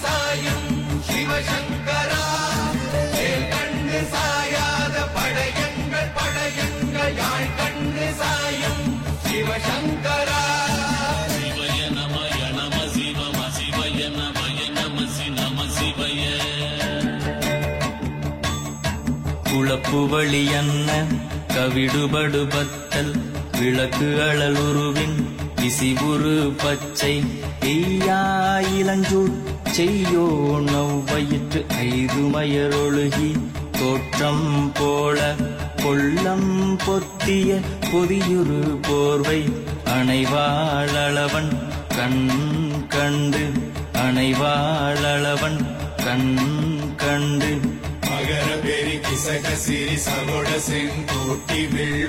சாயும் சிவசங்கரா செயல் கண்டு சாயாத படையங்கள் படையங்கள் யாழ் கண்டு சாயும் சிவசங்கரா சிவய நமய நம சிவம சிவய நமய நம சி நம சிவய குழப்புவழி அன்ன கவிடுபடுபத்தல் விளக்கு அழலுருவின் விசிபுரு பச்சை எய்யாயிலஞ்சூட் செய்யோ நவ்வயிற்று ஐதுமயரொழுகி தோற்றம் போல கொள்ளம் பொத்திய பொதியுரு போர்வை அணைவாளவன் கண் கண்டு அணைவாளவன் கண் கண்டு மகர பெரி கிசக சிறி சகோட செங்கோட்டி வில்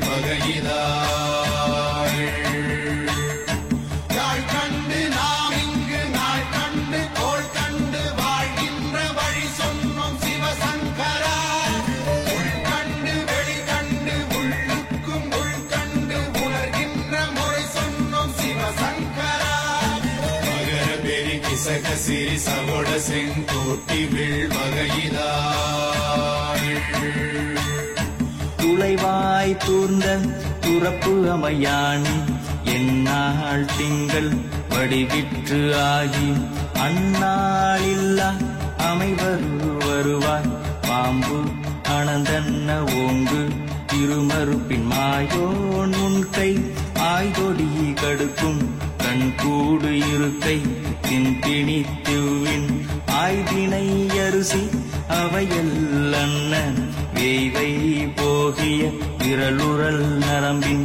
யாழ் கண்டு நாம் இங்கு நாள் கண்டு கோள் கண்டு வாழ்கின்ற வழி சொன்னோம் சிவசங்கரா உள் கண்டு வெளி கண்டு உள்ளுக்கும் உள் கண்டு உணர்கின்ற முறை சொன்னோம் சிவசங்கரா மகர பெரி கிசக சிறி சகோட செங்கோட்டி வில் துளைவாய் தூர்ந்த துறப்பு அமையாணி எந்நாள் திங்கள் வடிவிற்று ஆகி அந்நாளில்லா அமைவரு வருவாய் பாம்பு அனந்தன்ன ஓங்கு திருமறுப்பின் மாயோன் முன்கை ஆய்தொடி கடுக்கும் கண்கூடு இருக்கை தின்பிணி திவ்வின் ஆய்தினை அரிசி அவையல்லன்ன வேய்வை போகிய விரலுரல் நரம்பின்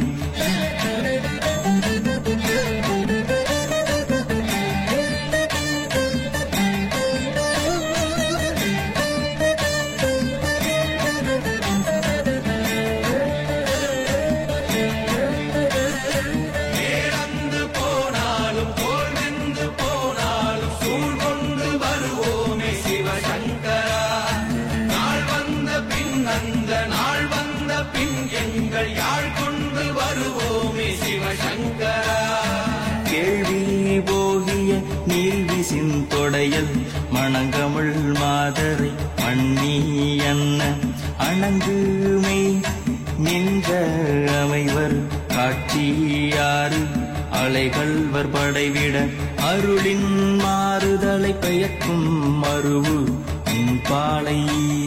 இழந்து போனாலும் தோல் வெந்து போனாலும் சூழ் கொண்டு வருவோமே சிவசங்கரா நாள் வந்த பின் அந்த நாள் வந்த பின் எங்கள் யாழ் கொண்டு வருவோமே சிவசங்கரா கேள்வி போகிய நீள்விசின் தொடையல் மணங்கமிழ் மாதரை மண்ணி அன்ன அணங்குமை நின்ற அமைவர் காட்சியாறு அலைகள்வர் படைவிட அருளின் மாறுதலை பெயர்க்கும் மருவு பாலை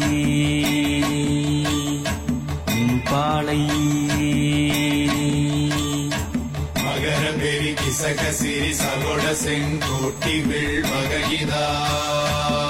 பாலை மகர பெரி கிசக சிறி சகோட செங்கோட்டி வில்